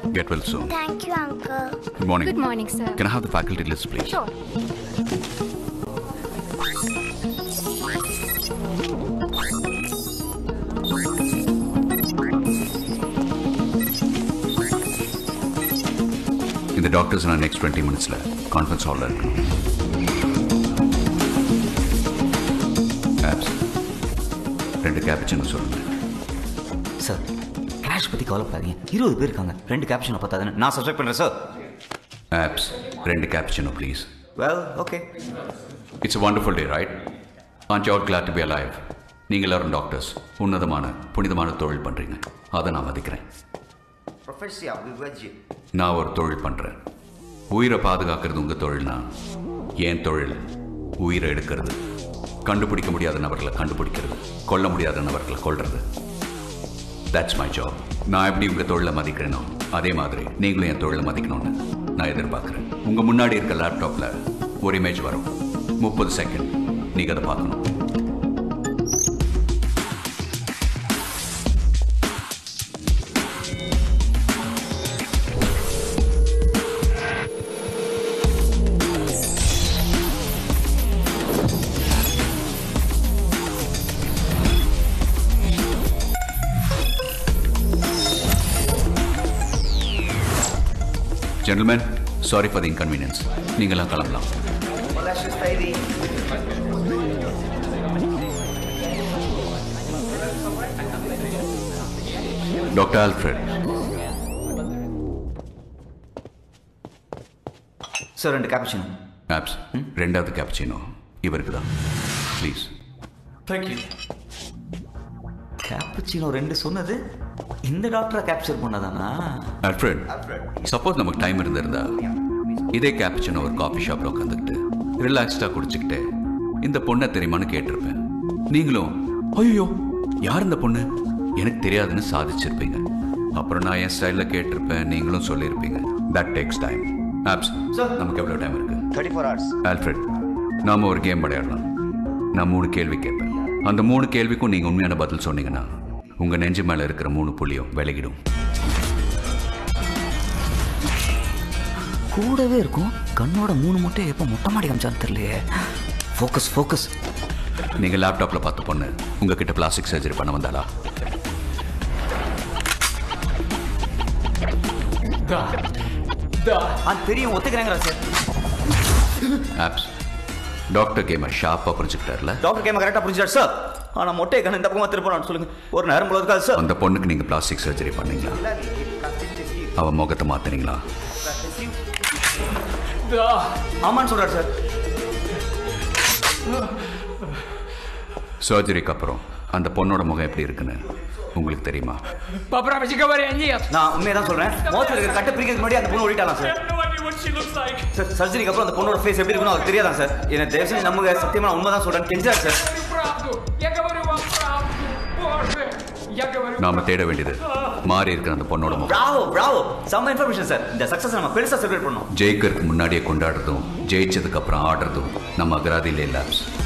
Get well soon. Thank you, Uncle. Good morning. Good morning, sir. Can I have the faculty list, please? Sure. இந்த doctors நான் next twenty மினிட்ஸில் conference ஹாலில் இருக்கணும் apps ரெண்டு கேப்சின்னு சொல்லுங்கள் sir cash பற்றி கவலைப்படாதீங்க இருபது பேர் இருக்காங்க ரெண்டு கேப்ஷனை பார்த்தாதானே நான் சப்ஸ்கிரைப் பண்ணுறேன் சார் ஆப்ஸ் ரெண்டு cappuccino please well okay it's wonderful day right on all glad to be alive நீங்கள் எல்லாரும் டாக்டர்ஸ் உன்னதமான புனிதமான தொழில் பண்ணுறீங்க அதை நான் மதிக்கிறேன் ப்ரொஃபஸியா விவஜி நான் ஒரு தொழில் பண்ணுறேன் உயிரை பாதுகாக்கிறது உங்கள் தொழில்னா என் தொழில் உயிரை எடுக்கிறது கண்டுபிடிக்க முடியாத நபர்களை கண்டுபிடிக்கிறது கொல்ல முடியாத நபர்களை கொல்றது தட்ஸ் மை ஜாப் நான் எப்படி உங்கள் தொழிலை மதிக்கிறேனோ அதே மாதிரி நீங்களும் என் தொழிலை மதிக்கணும்னு நான் எதிர்பார்க்குறேன் உங்கள் முன்னாடி இருக்க லேப்டாப்பில் ஒரு இமேஜ் வரும் முப்பது செகண்ட் நீங்கள் அதை பார்க்கணும் gentleman sorry for the inconvenience நீங்களாம் கிளம்பலாம் டாக்டர் ஆல்ஃப்ரெட் சார் ரெண்டு கேப்ஷன் ஆப்ஸ் ரெண்டாவது கேப்சினோ இவருக்கு தான் ப்ளீஸ் தேங்க்யூ கேப்புச்சினோ ரெண்டு சொன்னது இந்த டாக்டரை கேப்சர் பண்ணதானா ஆல்ஃப்ரெட் சப்போஸ் நமக்கு டைம் இருந்திருந்தா இதே கேப்சினோ ஒரு காஃபி ஷாப்பில் உட்காந்துக்கிட்டு ரிலாக்ஸ்டாக குடிச்சிக்கிட்டு இந்த பொண்ணை தெரியுமான்னு கேட்டிருப்பேன் நீங்களும் ஐயோ யார் இந்த பொண்ணு எனக்கு தெரியாதுன்னு சாதிச்சிருப்பீங்க அப்புறம் நான் என் ஸ்டைலில் கேட்டிருப்பேன் நீங்களும் சொல்லியிருப்பீங்க தட் டேக்ஸ் டைம் ஆப்ஸ் Sir. நமக்கு எவ்வளோ டைம் இருக்கு தேர்ட்டி ஃபோர் ஹவர்ஸ் ஆல்ஃப்ரெட் நாம ஒரு கேம் விளையாடலாம் நான் மூணு கேள்வி கேட்பேன் அந்த மூணு கேள்விக்கும் நீங்கள் உண்மையான பதில் சொன்னீங்கன்னா உங்கள் நெஞ்சு மேலே இருக்கிற மூணு புள்ளியும் விலகிடும் கூடவே இருக்கும் கண்ணோட மூணு முட்டை எப்போ மொட்டை மாடி காமிச்சான்னு தெரியலையே ஃபோக்கஸ் ஃபோக்கஸ் நீங்கள் லேப்டாப்பில் பார்த்த பொண்ணு உங்ககிட்ட பிளாஸ்டிக் சர்ஜரி பண்ண வந்தாளா ஆ தெரியும் ஒத்துக்கிறேங்கிறா சார் ஆப்ஸ் டாக்டர் கேமை ஷார்ப்பாக புரிஞ்சுக்கிட்டார்ல டாக்டர் கேம கரெக்டாக புரிஞ்சார் சார் ஆனால் மொட்டை கண்ணு இந்த பக்கமாக திருப்பணும் சொல்லுங்க ஒரு நேரம் போல இருக்காது சார் அந்த பொண்ணுக்கு நீங்கள் பிளாஸ்டிக் சர்ஜரி பண்ணீங்களா அவன் முகத்தை மாற்றினீங்களா ஆமான்னு சொல்கிறார் சார் சர்ஜரிக்கு அப்புறம் அந்த பொண்ணோட முகம் எப்படி இருக்குன்னு உங்களுக்கு தெரியுமா Поправьте говоря, нет. நான் உண்மையை தான் சொல்கிறேன் மோத்தில் இருக்கிற கட்டை பிரிக்கிறதுக்கு முன்னாடி அந்த பொண்ணு ஓடிட்டாலாம் I sir have no idea what she looks like. Sir சர்ஜரிக்கு அப்புறம் அந்த பொண்ணோட ஃபேஸ் எப்படி இருக்குன்னு அவருக்கு தெரியாதான் சார் என்ன தயவு செஞ்சு நம்புங்க சத்தியமா நான் உண்மை தான் சொல்கிறேன் கெஞ்சார் சார் Я говорю правду. Я говорю вам правду. Боже. Я говорю நாம தேட வேண்டியது மாறி இருக்கிற அந்த பொண்ணோட முகம் பிராவோ பிராவோ செம்ம இன்ஃபர்மேஷன் சார் இந்த சக்ஸஸ் நம்ம பெருசாக செலிப்ரேட் பண்ணோம் ஜெயிக்கிறதுக்கு முன்னாடியே கொண்டாடுறதும் ஜெயிச்சதுக்கு அப்புறம் ஆடுறதும் நம்ம அகராதியிலே லேப்ஸ்